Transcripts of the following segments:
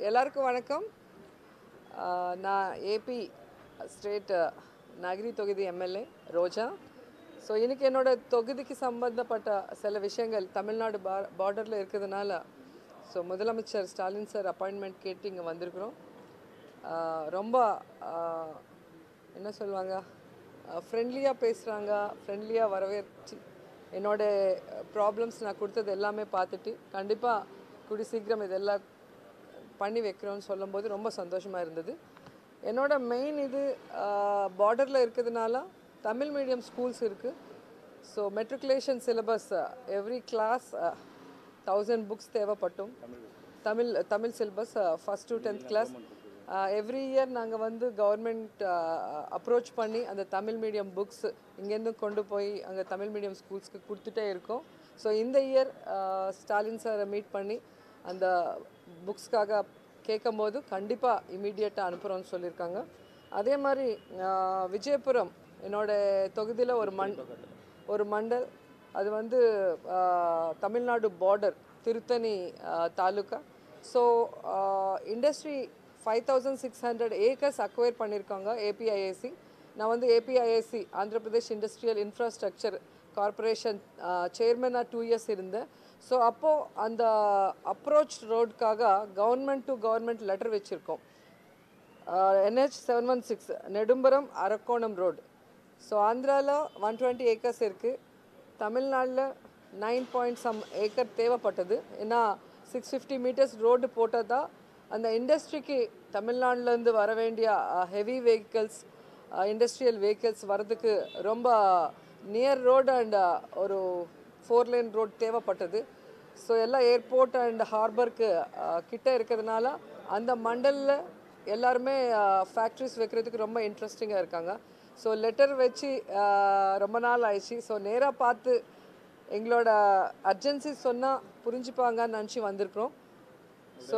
எல்லாருக்கும் வணக்கம் ஆஹ் நான் ஏபி ஸ்டேட் நகரி தொகுதி எம்எல்ஏ ரோஜா ஸோ இன்னைக்கு என்னோட தொகுதிக்கு சம்பந்தப்பட்ட சில விஷயங்கள் தமிழ்நாடு பா பார்டரில் இருக்கிறதுனால ஸோ முதலமைச்சர் ஸ்டாலின் சார் அப்பாயின்மெண்ட் கேட்டு இங்கே வந்திருக்கிறோம் ஆஹ் ரொம்ப ஆஹ் என்ன சொல்லுவாங்க ஃப்ரெண்ட்லியாக பேசுகிறாங்க ஃப்ரெண்ட்லியாக வரவேற்று என்னோட ப்ராப்ளம்ஸ் நான் கொடுத்தது எல்லாமே பார்த்துட்டு கண்டிப்பாக கூடி சீக்கிரம் இதெல்லாம் பண்ணி வைக்கிறோம்னு சொல்லும்போது ரொம்ப சந்தோஷமாக இருந்தது என்னோட மெயின் இது பார்டரில் இருக்கிறதுனால தமிழ் மீடியம் ஸ்கூல்ஸ் இருக்குது so matriculation syllabus every class thousand books தேவைப்பட்டும் Tamil Tamil syllabus first to tenth class every year நாங்கள் வந்து கவர்மெண்ட் அப்ரோச் பண்ணி அந்த தமிழ் மீடியம் புக்ஸ் இங்கேருந்து கொண்டு போய் அங்கே தமிழ் மீடியம் ஸ்கூல்ஸ்க்கு கொடுத்துட்டே இருக்கோம் ஸோ இந்த இயர் ஸ்டாலின் சாரை மீட் பண்ணி அந்த புக்ஸ்க்காக கேட்கும்போது கண்டிப்பாக இமீடியட்டாக அனுப்புகிறோன்னு சொல்லியிருக்காங்க அதே மாதிரி ஆஹ், விஜயபுரம் என்னோட தொகுதியில் ஒரு மண் ஒரு மண்டல் அது வந்து ah, Tamil Nadu border Tiruttani ah, taluka so industry five thousand six hundred acres acquire பண்ணியிருக்காங்க ஏபிஐஏசி நான் வந்து APIIC Andhra Pradesh industrial infrastructure corporation சேர்மனாக டூ இயர்ஸ் இருந்தேன் ஸோ அப்போது அந்த அப்ரோச் ரோடுக்காக கவர்மெண்ட் டு கவர்மெண்ட் லெட்டர் வச்சுருக்கோம் NH seven one six Nedumbaram Arakkonam road so ஆந்திராவில் ஒன் டுவெண்ட்டி ஏக்கர்ஸ் இருக்குது தமிழ்நாட்டில் நைன் பாயிண்ட் சம் ஏக்கர் தேவைப்பட்டது ஏன்னா சிக்ஸ் ஃபிஃப்டி மீட்டர்ஸ் ரோடு போட்டால் தான் அந்த இண்டஸ்ட்ரிக்கு தமிழ்நாட்டிலேருந்து வர வேண்டிய ஹெவி வெஹிக்கல்ஸ் இண்டஸ்ட்ரியல் வெஹிக்கல்ஸ் வரதுக்கு ரொம்ப நியர் ரோடு அண்ட் ஒரு ஃபோர் லேன் ரோட் தேவைப்பட்டது ஸோ எல்லாம் ஏர்போர்ட் அண்ட் ஹார்பருக்கு கிட்ட இருக்கிறதுனால அந்த மண்டலில் எல்லாருமே ஃபேக்ட்ரிஸ் வைக்கிறதுக்கு ரொம்ப இன்ட்ரெஸ்டிங்காக இருக்காங்க ஸோ லெட்டர் வச்சு ஆஹ், ரொம்ப நாள் ஆயிடுச்சு ஸோ நேராக பார்த்து எங்களோட அர்ஜென்சி சொன்னால் புரிஞ்சுப்பாங்கன்னு நினச்சி வந்திருக்கிறோம் ஸோ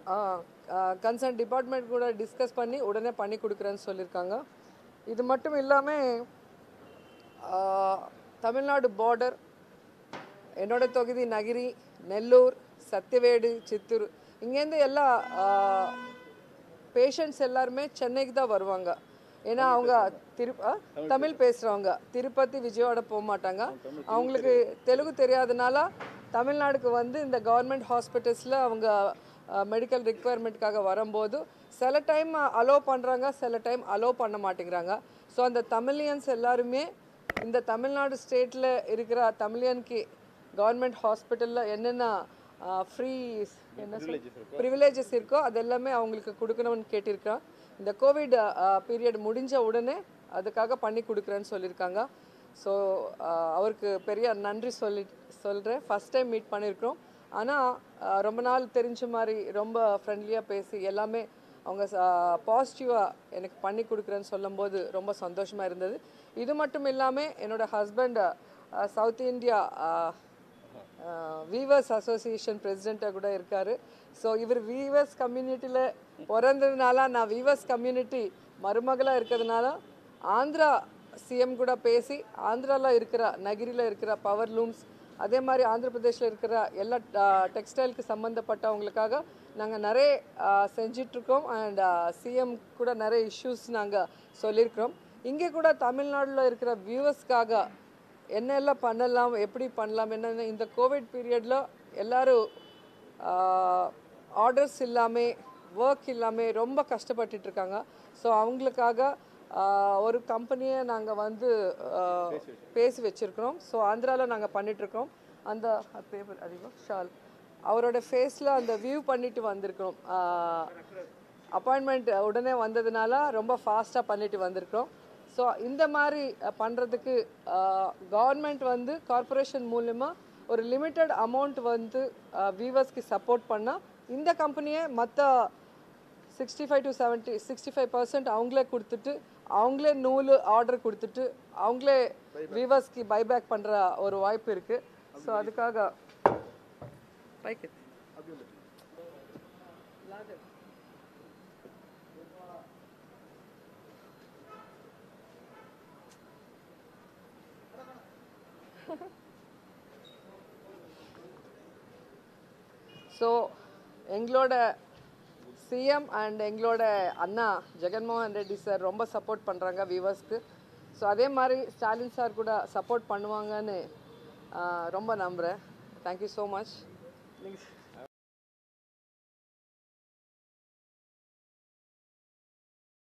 கன்சர்ன் டிபார்ட்மெண்ட் கூட டிஸ்கஸ் பண்ணி உடனே பண்ணி கொடுக்குறேன்னு சொல்லியிருக்காங்க இது மட்டும் இல்லாமல் தமிழ்நாடு பார்டர் என்னோட தொகுதி நகிரி நெல்லூர் சத்தியவேடு சித்தூர் இங்கேருந்து எல்லா பேஷண்ட்ஸ் எல்லாருமே சென்னைக்கு தான் வருவாங்க ஏன்னா அவங்க திரு ஆ, தமிழ் பேசுகிறவங்க திருப்பதி விஜயவாடா போக மாட்டாங்க அவங்களுக்கு தெலுங்கு தெரியாதனால தமிழ்நாடுக்கு வந்து இந்த கவர்மெண்ட் ஹாஸ்பிட்டல்ஸில் அவங்க மெடிக்கல் ரிக்குவயர்மெண்ட்காக வரும்போது சில டைம் அலோவ் பண்ணுறாங்க சில டைம் அலோவ் பண்ண மாட்டேங்கிறாங்க ஸோ அந்த தமிழியன்ஸ் எல்லாருமே இந்த தமிழ்நாடு ஸ்டேட்டில் இருக்கிற தமிழியனுக்கு கவர்மெண்ட் ஹாஸ்பிட்டலில் என்னென்ன ஃப்ரீ என்ன சொல் ப்ரிவிலேஜஸ் இருக்கோ அது எல்லாமே அவங்களுக்கு கொடுக்கணும்னு கேட்டிருக்கேன் இந்த கோவிட் பீரியட் முடிஞ்ச உடனே அதுக்காக பண்ணி கொடுக்குறேன்னு சொல்லியிருக்காங்க ஸோ அவருக்கு பெரிய நன்றி சொல்லி சொல்கிறேன் ஃபஸ்ட் டைம் மீட் பண்ணியிருக்கிறோம் ஆனால் ரொம்ப நாள் தெரிஞ்ச மாதிரி ரொம்ப ஃப்ரெண்ட்லியாக பேசி எல்லாமே அவங்க பாசிட்டிவாக எனக்கு பண்ணி கொடுக்குறேன்னு சொல்லும்போது ரொம்ப சந்தோஷமாக இருந்தது இது மட்டும் இல்லாமல் என்னோட husband south India weavers association பிரசிடெண்ட்டாக கூட இருக்கார் ஸோ இவர் வீவர்ஸ் கம்யூனிட்டியில் பிறந்ததுனால நான் வீவர்ஸ் கம்யூனிட்டி மருமகளாக இருக்கிறதுனால ஆந்திரா சிஎம் கூட பேசி ஆந்திராவில் இருக்கிற நகிரியில் இருக்கிற பவர் லூம்ஸ் அதே மாதிரி ஆந்திர பிரதேஷில் இருக்கிற எல்லா டெக்ஸ்டைலுக்கு சம்மந்தப்பட்டவங்களுக்காக நாங்கள் நிறைய ஆஹ், செஞ்சிட்ருக்கோம் அண்ட் சிஎம் கூட நிறைய இஷ்யூஸ் நாங்கள் சொல்லியிருக்கிறோம் இங்கே கூட தமிழ்நாட்டில் இருக்கிற வியூவர்ஸ்க்காக என்னெல்லாம் பண்ணலாம் எப்படி பண்ணலாம் என்னென்ன இந்த கோவிட் பீரியடில் எல்லாரும் ஆர்டர்ஸ் இல்லாமல் ஒர்க் இல்லாமல் ரொம்ப கஷ்டப்பட்டுட்டு இருக்காங்க ஸோ அவங்களுக்காக ஆஹ், ஒரு கம்பெனியை நாங்கள் வந்து ஆஹ், பேசி வச்சுருக்கிறோம் ஸோ ஆந்திராவில் நாங்கள் பண்ணிகிட்ருக்கோம் அந்த பேப்பர் அதிகம் ஷால் அவரோட ஃபேஸில் அந்த வியூ பண்ணிட்டு வந்திருக்கிறோம் அப்பாயின்மெண்ட் உடனே வந்ததுனால ரொம்ப ஃபாஸ்ட்டாக பண்ணிட்டு வந்திருக்கிறோம் ஸோ இந்த மாதிரி பண்ணுறதுக்கு கவர்மெண்ட் வந்து கார்ப்பரேஷன் மூலமா ஒரு லிமிட்டட் அமௌண்ட் வந்து வீவர்ஸ்க்கு சப்போர்ட் பண்ணால் இந்த கம்பெனியை மற்ற sixty five to seventy sixty five percent அவங்களே கொடுத்துட்டு அவங்களே நூல் ஆர்டர் கொடுத்துட்டு அவங்களே வீவர்ஸ்க்கு பைபேக் பண்ணுற ஒரு வாய்ப்பு இருக்குது ஸோ அதுக்காக பைக்கு ஸோ எங்களோட சிஎம் அண்ட் எங்களோட அண்ணா ஜெகன்மோகன் ரெட்டி சார் ரொம்ப சப்போர்ட் பண்ணுறாங்க வியூவர்ஸ்க்கு ஸோ அதே மாதிரி ஸ்டாலின் சார் கூட சப்போர்ட் பண்ணுவாங்கன்னு ஆஹ், ரொம்ப நம்புகிறேன் தேங்க்யூ ஸோ மச்